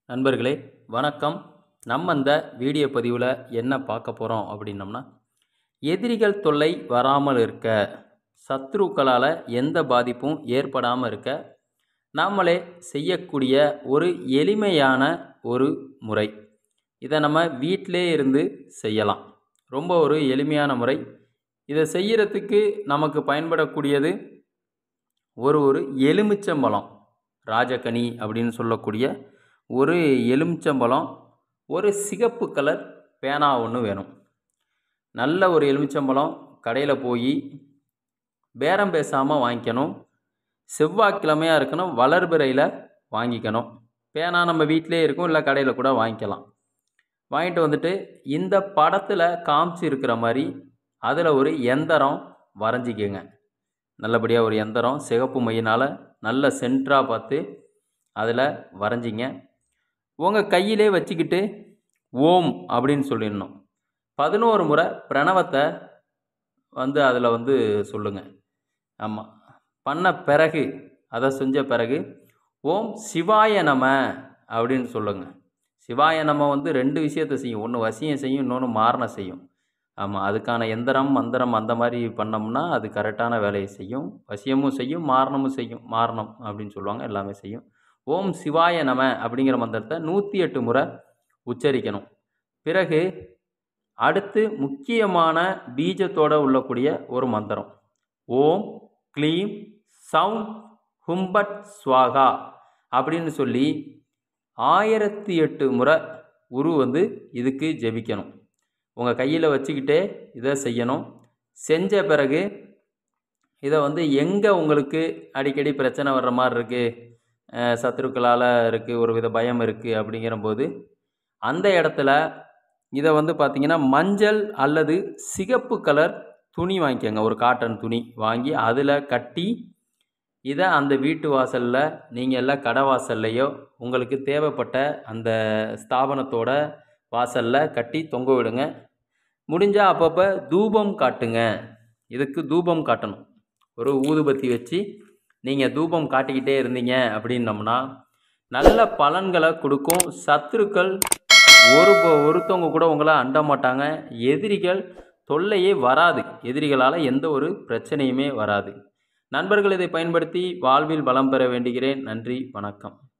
நண்பர்களே வணக்கம் நம்ம இந்த வீடியோ பதிவில் என்ன பார்க்க போகிறோம் அப்படின்னம்னா எதிரிகள் தொல்லை வராமல் இருக்க சத்ருக்களால் எந்த பாதிப்பும் ஏற்படாமல் இருக்க நாமளே செய்யக்கூடிய ஒரு எளிமையான ஒரு முறை இதை நம்ம வீட்டிலே இருந்து செய்யலாம் ரொம்ப ஒரு எளிமையான முறை இதை செய்யறதுக்கு நமக்கு பயன்படக்கூடியது ஒரு ஒரு எலுமிச்சம்பழம் ராஜகனி அப்படின்னு சொல்லக்கூடிய ஒரு எலுமிச்சம்பழம் ஒரு சிகப்பு கலர் பேனா ஒன்று வேணும் நல்ல ஒரு எலுமிச்சம்பழம் கடையில் போய் பேரம் பேசாமல் வாங்கிக்கணும் செவ்வாய்க்கிழமையாக இருக்கணும் வளர்பிறையில் வாங்கிக்கணும் பேனா நம்ம வீட்டிலே இருக்கும் இல்லை கடையில் கூட வாங்கிக்கலாம் வாங்கிட்டு வந்துட்டு இந்த படத்தில் காமிச்சு இருக்கிற மாதிரி அதில் ஒரு எந்திரம் வரைஞ்சிக்கங்க நல்லபடியாக ஒரு எந்திரம் சிகப்பு மையினால் நல்ல சென்டராக பார்த்து அதில் வரைஞ்சிங்க உங்கள் கையிலே வச்சுக்கிட்டு ஓம் அப்படின்னு சொல்லிடணும் பதினோரு முறை பிரணவத்தை வந்து அதில் வந்து சொல்லுங்கள் ஆமாம் பண்ண பிறகு அதை செஞ்ச பிறகு ஓம் சிவாய நம அப்படின்னு சொல்லுங்கள் சிவாய நம வந்து ரெண்டு விஷயத்தை செய்யும் ஒன்று வசியம் செய்யும் இன்னொன்று மாரணம் செய்யும் ஆமாம் அதுக்கான எந்திரம் மந்திரம் அந்த மாதிரி பண்ணோம்னா அது கரெக்டான வேலையை செய்யும் வசியமும் செய்யும் மாரணமும் செய்யும் மாரணம் அப்படின்னு சொல்லுவாங்க எல்லாமே செய்யும் ஓம் சிவாய நம அப்படிங்கிற மந்திரத்தை நூற்றி எட்டு முறை உச்சரிக்கணும் பிறகு அடுத்து முக்கியமான பீஜத்தோடு உள்ளக்கூடிய ஒரு மந்திரம் ஓம் க்ளீம் சவுண்ட் ஹும்பட் ஸ்வாகா அப்படின்னு சொல்லி ஆயிரத்தி எட்டு முறை உரு வந்து இதுக்கு ஜெபிக்கணும் உங்கள் கையில் வச்சுக்கிட்டே இதை செய்யணும் செஞ்ச பிறகு இதை வந்து எங்கே உங்களுக்கு அடிக்கடி பிரச்சனை வர்ற மாதிரி இருக்குது சத்துருக்களால் இருக்குது ஒரு வித பயம் இருக்குது அப்படிங்கிறபோது அந்த இடத்துல இதை வந்து பார்த்திங்கன்னா மஞ்சள் அல்லது சிகப்பு கலர் துணி வாங்கிக்கோங்க ஒரு காட்டன் துணி வாங்கி அதில் கட்டி இதை அந்த வீட்டு வாசலில் நீங்கள் எல்லாம் கடை வாசல்லையோ உங்களுக்கு தேவைப்பட்ட அந்த ஸ்தாபனத்தோட வாசலில் கட்டி தொங்க விடுங்க முடிஞ்சால் அப்பப்போ தூபம் காட்டுங்க இதுக்கு தூபம் காட்டணும் ஒரு ஊதுபத்தி வச்சு நீங்கள் தூபம் காட்டிக்கிட்டே இருந்தீங்க அப்படின்னம்னா நல்ல பலன்களை கொடுக்கும் சத்துருக்கள் ஒரு ஒருத்தவங்க கூட உங்களை அண்ட மாட்டாங்க எதிரிகள் தொல்லையே வராது எதிரிகளால் எந்த ஒரு பிரச்சனையுமே வராது நண்பர்கள் இதை பயன்படுத்தி வாழ்வில் வளம் பெற வேண்டுகிறேன் நன்றி வணக்கம்